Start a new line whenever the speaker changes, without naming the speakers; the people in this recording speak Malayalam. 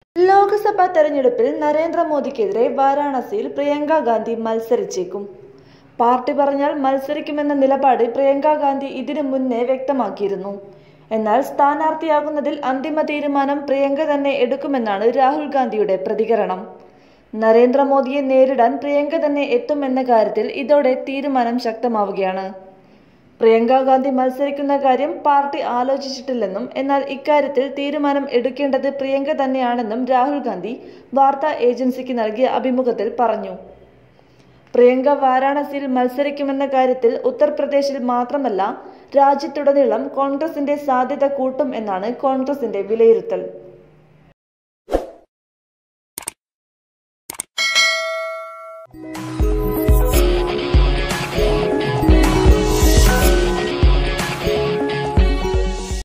ലോക്സഭാ തെരഞ്ഞെടുപ്പിൽ നരേന്ദ്രമോദിക്കെതിരെ വാരാണസിയിൽ പ്രിയങ്ക ഗാന്ധി മത്സരിച്ചേക്കും പാർട്ടി പറഞ്ഞാൽ മത്സരിക്കുമെന്ന നിലപാട് പ്രിയങ്ക ഗാന്ധി ഇതിനു മുന്നേ വ്യക്തമാക്കിയിരുന്നു എന്നാൽ സ്ഥാനാർത്ഥിയാകുന്നതിൽ അന്തിമ തീരുമാനം പ്രിയങ്ക തന്നെ എടുക്കുമെന്നാണ് രാഹുൽ ഗാന്ധിയുടെ പ്രതികരണം നരേന്ദ്രമോദിയെ നേരിടാൻ പ്രിയങ്ക തന്നെ എത്തുമെന്ന കാര്യത്തിൽ ഇതോടെ തീരുമാനം ശക്തമാവുകയാണ് പ്രിയങ്ക ഗാന്ധി മത്സരിക്കുന്ന കാര്യം പാർട്ടി ആലോചിച്ചിട്ടില്ലെന്നും എന്നാൽ ഇക്കാര്യത്തിൽ തീരുമാനം എടുക്കേണ്ടത് പ്രിയങ്ക തന്നെയാണെന്നും രാഹുൽ ഗാന്ധി വാർത്താ ഏജൻസിക്ക് നൽകിയ അഭിമുഖത്തിൽ പറഞ്ഞു പ്രിയങ്ക വാരാണസിയിൽ മത്സരിക്കുമെന്ന കാര്യത്തിൽ ഉത്തർപ്രദേശിൽ മാത്രമല്ല രാജ്യത്തുടനീളം കോൺഗ്രസിന്റെ സാധ്യത കൂട്ടും എന്നാണ് കോൺഗ്രസിന്റെ വിലയിരുത്തൽ